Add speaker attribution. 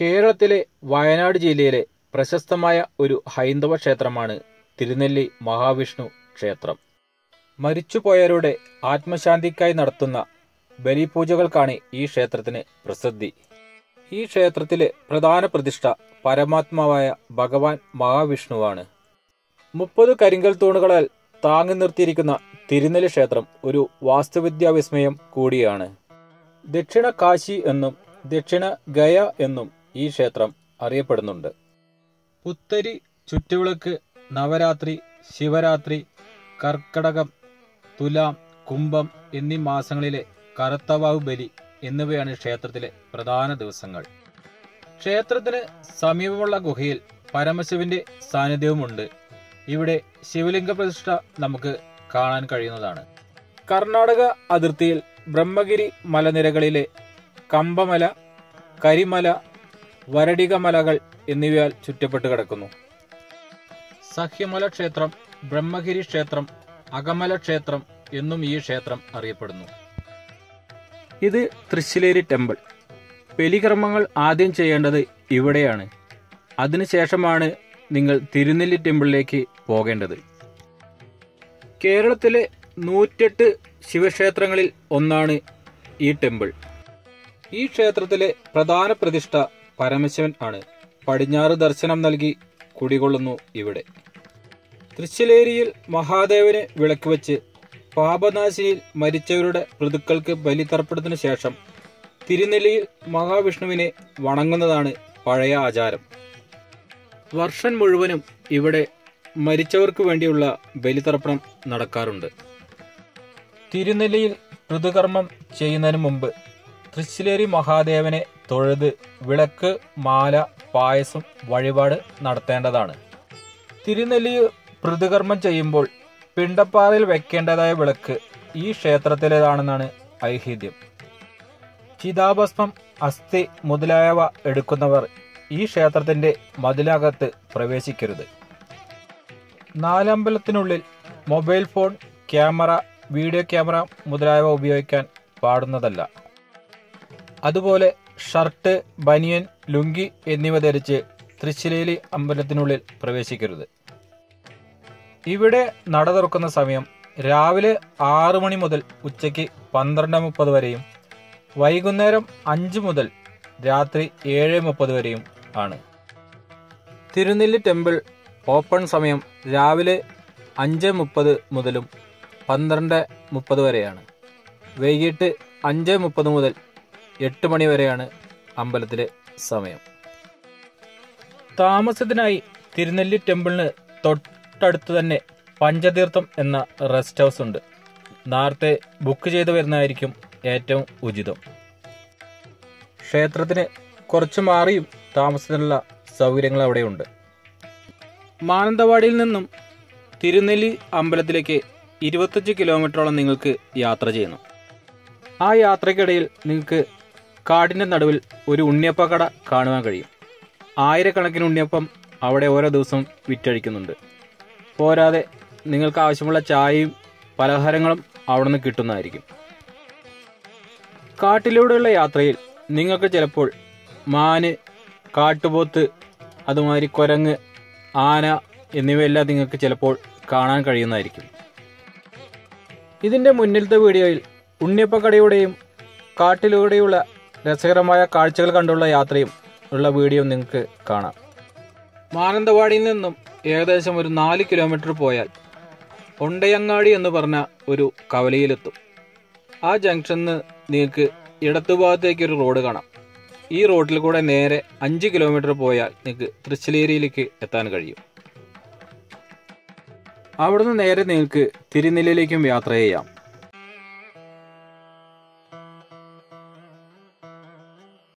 Speaker 1: കേരളത്തിലെ വയനാട് ജില്ലയിലെ പ്രശസ്തമായ ഒരു ഹൈന്ദവ ക്ഷേത്രമാണ് തിരുനെല്ലി മഹാവിഷ്ണു ക്ഷേത്രം മരിച്ചുപോയവരുടെ ആത്മശാന്തിക്കായി നടത്തുന്ന ബലിപൂജകൾക്കാണ് ഈ ക്ഷേത്രത്തിന് പ്രസിദ്ധി ഈ ക്ഷേത്രത്തിലെ പ്രധാന പ്രതിഷ്ഠ പരമാത്മാവായ ഭഗവാൻ മഹാവിഷ്ണുവാണ് മുപ്പത് കരിങ്കൽ തൂണുകളാൽ താങ്ങി നിർത്തിയിരിക്കുന്ന തിരുനെല്ലി ക്ഷേത്രം ഒരു വാസ്തുവിദ്യാ വിസ്മയം കൂടിയാണ് ദക്ഷിണ കാശി എന്നും ദക്ഷിണ ഗയ എന്നും ഈ ക്ഷേത്രം അറിയപ്പെടുന്നുണ്ട് പുത്തരി ചുറ്റുവിളക്ക് നവരാത്രി ശിവരാത്രി കർക്കടകം തുലാം കുംഭം എന്നീ മാസങ്ങളിലെ കറുത്തവാവ് ബലി എന്നിവയാണ് ക്ഷേത്രത്തിലെ പ്രധാന ദിവസങ്ങൾ ക്ഷേത്രത്തിന് സമീപമുള്ള ഗുഹയിൽ പരമശിവന്റെ സാന്നിധ്യവുമുണ്ട് ഇവിടെ ശിവലിംഗ പ്രതിഷ്ഠ നമുക്ക് കാണാൻ കഴിയുന്നതാണ് കർണാടക അതിർത്തിയിൽ ബ്രഹ്മഗിരി മലനിരകളിലെ കമ്പമല കരിമല വരടിക മലകൾ എന്നിവയാൽ ചുറ്റപ്പെട്ട് കിടക്കുന്നു സഹ്യമല ക്ഷേത്രം ബ്രഹ്മഗിരി ക്ഷേത്രം അകമല ക്ഷേത്രം എന്നും ഈ ക്ഷേത്രം അറിയപ്പെടുന്നു ഇത് തൃശ്ശിലേരി ടെമ്പിൾ ബലികർമ്മങ്ങൾ ആദ്യം ചെയ്യേണ്ടത് ഇവിടെയാണ് അതിനുശേഷമാണ് നിങ്ങൾ തിരുനെല്ലി ടെമ്പിളിലേക്ക് പോകേണ്ടത് കേരളത്തിലെ നൂറ്റെട്ട് ശിവക്ഷേത്രങ്ങളിൽ ഒന്നാണ് ഈ ടെമ്പിൾ ഈ ക്ഷേത്രത്തിലെ പ്രധാന പ്രതിഷ്ഠ പരമശിവൻ ആണ് പടിഞ്ഞാറ് ദർശനം നൽകി കുടികൊള്ളുന്നു ഇവിടെ തൃശ്ശിലേരിയിൽ മഹാദേവന് വിളക്ക് വെച്ച് പാപനാശിനിയിൽ മരിച്ചവരുടെ ഋതുക്കൾക്ക് ബലിതർപ്പണത്തിനു ശേഷം തിരുനെല്ലിയിൽ മഹാവിഷ്ണുവിനെ വണങ്ങുന്നതാണ് പഴയ ആചാരം വർഷം മുഴുവനും ഇവിടെ മരിച്ചവർക്ക് വേണ്ടിയുള്ള ബലിതർപ്പണം നടക്കാറുണ്ട് തിരുനെല്ലിയിൽ ഋതുകർമ്മം ചെയ്യുന്നതിന് മുമ്പ് തൃശ്ശിലേരി മഹാദേവനെ തൊഴുത് വിളക്ക് മാല പായസം വഴിപാട് നടത്തേണ്ടതാണ് തിരുനെല്ലിയിൽ ഋതുകർമ്മം ചെയ്യുമ്പോൾ പിണ്ടപ്പാറയിൽ വെക്കേണ്ടതായ വിളക്ക് ഈ ക്ഷേത്രത്തിലേതാണെന്നാണ് ഐഹിദ്യം ചിതാഭസ്മം അസ്ഥി മുതലായവ എടുക്കുന്നവർ ഈ ക്ഷേത്രത്തിന്റെ മതിലകത്ത് പ്രവേശിക്കരുത് നാലമ്പലത്തിനുള്ളിൽ mobile phone camera video camera മുതലായവ ഉപയോഗിക്കാൻ പാടുന്നതല്ല അതുപോലെ ഷർട്ട് ബനിയൻ ലുങ്കി എന്നിവ ധരിച്ച് തൃശ്ശിലേലി അമ്പലത്തിനുള്ളിൽ പ്രവേശിക്കരുത് ഇവിടെ നട തുറക്കുന്ന സമയം രാവിലെ ആറു മണി മുതൽ ഉച്ചയ്ക്ക് പന്ത്രണ്ട് മുപ്പത് വരെയും വൈകുന്നേരം അഞ്ച് മുതൽ രാത്രി ഏഴ് മുപ്പത് വരെയും ആണ് തിരുനെല്ലി ടെമ്പിൾ ഓപ്പൺ സമയം രാവിലെ അഞ്ച് മുപ്പത് മുതലും പന്ത്രണ്ട് മുപ്പത് വരെയാണ് വൈകിട്ട് അഞ്ച് മുപ്പത് മുതൽ എട്ട് മണി വരെയാണ് അമ്പലത്തിലെ സമയം താമസത്തിനായി തിരുനെല്ലി ടെമ്പിളിന് തൊട്ടടുത്ത് തന്നെ പഞ്ചതീർത്ഥം എന്ന റെസ്റ്റ് ഹൗസ് ഉണ്ട് നേരത്തെ ബുക്ക് ചെയ്ത് വരുന്നതായിരിക്കും ഏറ്റവും ഉചിതം ക്ഷേത്രത്തിന് കുറച്ച് മാറിയും താമസത്തിനുള്ള സൗകര്യങ്ങൾ അവിടെയുണ്ട് മാനന്തവാടിയിൽ നിന്നും തിരുനെല്ലി അമ്പലത്തിലേക്ക് ഇരുപത്തഞ്ച് കിലോമീറ്ററോളം നിങ്ങൾക്ക് യാത്ര ചെയ്യണം ആ യാത്രയ്ക്കിടയിൽ നിങ്ങൾക്ക് കാടിൻ്റെ നടുവിൽ ഒരു ഉണ്ണിയപ്പ കട കാണുവാൻ കഴിയും ആയിരക്കണക്കിന് ഉണ്ണിയപ്പം അവിടെ ഓരോ ദിവസവും വിറ്റഴിക്കുന്നുണ്ട് പോരാതെ നിങ്ങൾക്ക് ആവശ്യമുള്ള ചായയും പലഹാരങ്ങളും അവിടെ നിന്ന് കിട്ടുന്നതായിരിക്കും കാട്ടിലൂടെയുള്ള യാത്രയിൽ നിങ്ങൾക്ക് ചിലപ്പോൾ മാന് കാട്ടുപോത്ത് അതുമാതിരി കുരങ്ങ് ആന എന്നിവയെല്ലാം നിങ്ങൾക്ക് ചിലപ്പോൾ കാണാൻ കഴിയുന്നതായിരിക്കും ഇതിൻ്റെ മുന്നിലത്തെ വീഡിയോയിൽ ഉണ്ണിയപ്പക്കടയുടെയും കാട്ടിലൂടെയുള്ള രസകരമായ കാഴ്ചകൾ കണ്ടുള്ള യാത്രയും ഉള്ള വീഡിയോ നിങ്ങൾക്ക് കാണാം മാനന്തവാടിയിൽ നിന്നും ഏകദേശം ഒരു നാല് കിലോമീറ്റർ പോയാൽ ഒണ്ടയങ്ങാടി എന്ന് പറഞ്ഞ ഒരു കവലയിലെത്തും ആ ജംഗ്ഷനിൽ നിന്ന് നിങ്ങൾക്ക് ഇടത്തുഭാഗത്തേക്ക് ഒരു റോഡ് കാണാം ഈ റോഡിൽ കൂടെ നേരെ അഞ്ച് കിലോമീറ്റർ പോയാൽ നിങ്ങൾക്ക് തൃശ്ശിലേരിയിലേക്ക് എത്താൻ കഴിയും അവിടുന്ന് നേരെ നിങ്ങൾക്ക് തിരുനെല്ലിയിലേക്കും യാത്ര ചെയ്യാം